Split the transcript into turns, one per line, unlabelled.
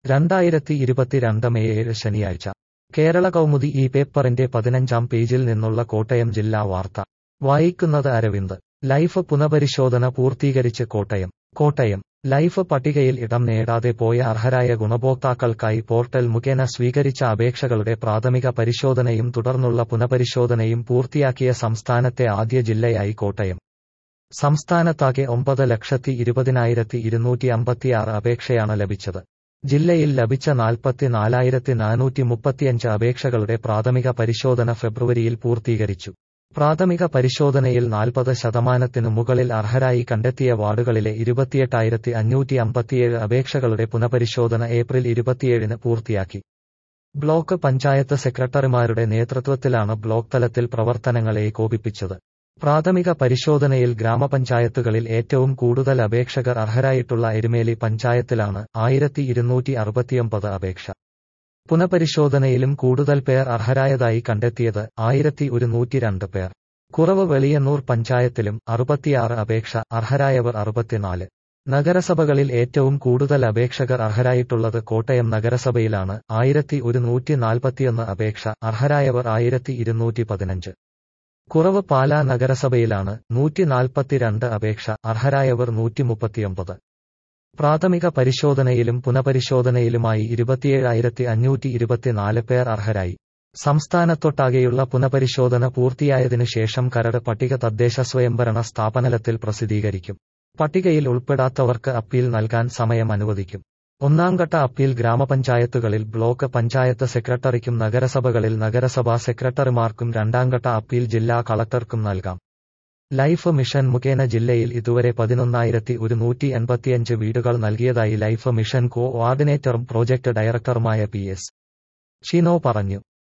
രണ്ടായിരത്തി ഇരുപത്തിരണ്ട് മെയ് ഏഴ് ശനിയാഴ്ച കേരള കൗമുദി ഈ പേപ്പറിന്റെ പതിനഞ്ചാം പേജിൽ നിന്നുള്ള കോട്ടയം ജില്ലാ വാർത്ത വായിക്കുന്നത് അരവിന്ദ് ലൈഫ് പുനഃപരിശോധന പൂർത്തീകരിച്ച് കോട്ടയം കോട്ടയം ലൈഫ് പട്ടികയിൽ ഇടം നേടാതെ പോയ അർഹരായ ഗുണഭോക്താക്കൾക്കായി പോർട്ടൽ മുഖേന സ്വീകരിച്ച അപേക്ഷകളുടെ പ്രാഥമിക പരിശോധനയും തുടർന്നുള്ള പുനഃപരിശോധനയും പൂർത്തിയാക്കിയ സംസ്ഥാനത്തെ ആദ്യ ജില്ലയായി കോട്ടയം സംസ്ഥാനത്താകെ ഒമ്പത് ലക്ഷത്തി ഇരുപതിനായിരത്തി ഇരുന്നൂറ്റി അമ്പത്തിയാറ് അപേക്ഷയാണ് ലഭിച്ചത് ജില്ലയിൽ ലഭിച്ച നാൽപ്പത്തിനാലായിരത്തി നാനൂറ്റി മുപ്പത്തിയഞ്ച് അപേക്ഷകളുടെ പ്രാഥമിക പരിശോധന ഫെബ്രുവരിയിൽ പൂർത്തീകരിച്ചു പ്രാഥമിക പരിശോധനയിൽ നാൽപ്പത് ശതമാനത്തിനു മുകളിൽ അർഹരായി കണ്ടെത്തിയ വാർഡുകളിലെ ഇരുപത്തിയെട്ടായിരത്തി അഞ്ഞൂറ്റി അമ്പത്തിയേഴ് അപേക്ഷകളുടെ പുനഃപരിശോധന ഏപ്രിൽ ഇരുപത്തിയേഴിന് പൂർത്തിയാക്കി ബ്ലോക്ക് പഞ്ചായത്ത് സെക്രട്ടറിമാരുടെ നേതൃത്വത്തിലാണ് ബ്ലോക്ക് തലത്തിൽ പ്രവർത്തനങ്ങൾ ഏകോപിപ്പിച്ചത് പ്രാഥമിക പരിശോധനയിൽ ഗ്രാമപഞ്ചായത്തുകളിൽ ഏറ്റവും കൂടുതൽ അപേക്ഷകർ അർഹരായിട്ടുള്ള എരുമേലി പഞ്ചായത്തിലാണ് ആയിരത്തി ഇരുന്നൂറ്റി അറുപത്തിയൊമ്പത് അപേക്ഷ പുനഃപരിശോധനയിലും കൂടുതൽ പേർ അർഹരായതായി കണ്ടെത്തിയത് ആയിരത്തി ഒരുന്നൂറ്റി രണ്ട് പേർ കുറവ് വെളിയന്നൂർ പഞ്ചായത്തിലും അറുപത്തിയാറ് അപേക്ഷ അർഹരായവർ അറുപത്തിനാല് നഗരസഭകളിൽ ഏറ്റവും കൂടുതൽ അപേക്ഷകർ അർഹരായിട്ടുള്ളത് കോട്ടയം നഗരസഭയിലാണ് ആയിരത്തി ഒരുന്നൂറ്റി നാൽപ്പത്തിയൊന്ന് അപേക്ഷ അർഹരായവർ ആയിരത്തി ഇരുന്നൂറ്റി പതിനഞ്ച് കുറവ് പാലാ നഗരസഭയിലാണ് നൂറ്റി നാൽപ്പത്തിരണ്ട് അപേക്ഷ അർഹരായവർ നൂറ്റി മുപ്പത്തിയൊമ്പത് പ്രാഥമിക പരിശോധനയിലും പുനഃപരിശോധനയിലുമായി ഇരുപത്തിയേഴായിരത്തി അഞ്ഞൂറ്റി ഇരുപത്തിനാല് പേർ അർഹരായി സംസ്ഥാനത്തൊട്ടാകെയുള്ള പുനഃപരിശോധന പൂർത്തിയായതിനു ശേഷം കരട് പട്ടിക തദ്ദേശ സ്വയംഭരണ സ്ഥാപനത്തിൽ പ്രസിദ്ധീകരിക്കും പട്ടികയിൽ ഉൾപ്പെടാത്തവർക്ക് അപ്പീൽ നൽകാൻ സമയം അനുവദിക്കും ഒന്നാംഘട്ട അപ്പീൽ ഗ്രാമപഞ്ചായത്തുകളിൽ ബ്ലോക്ക് പഞ്ചായത്ത് സെക്രട്ടറിക്കും നഗരസഭകളിൽ നഗരസഭാ സെക്രട്ടറിമാർക്കും രണ്ടാംഘട്ട അപ്പീൽ ജില്ലാ കളക്ടർക്കും നൽകാം ലൈഫ് മിഷൻ മുഖേന ജില്ലയിൽ ഇതുവരെ പതിനൊന്നായിരത്തി ഒരുന്നൂറ്റി എൺപത്തിയഞ്ച് വീടുകൾ നൽകിയതായി ലൈഫ് മിഷൻ കോ ഓർഡിനേറ്ററും പ്രോജക്ട് ഡയറക്ടറുമായ പി എസ് ഷിനോ പറഞ്ഞു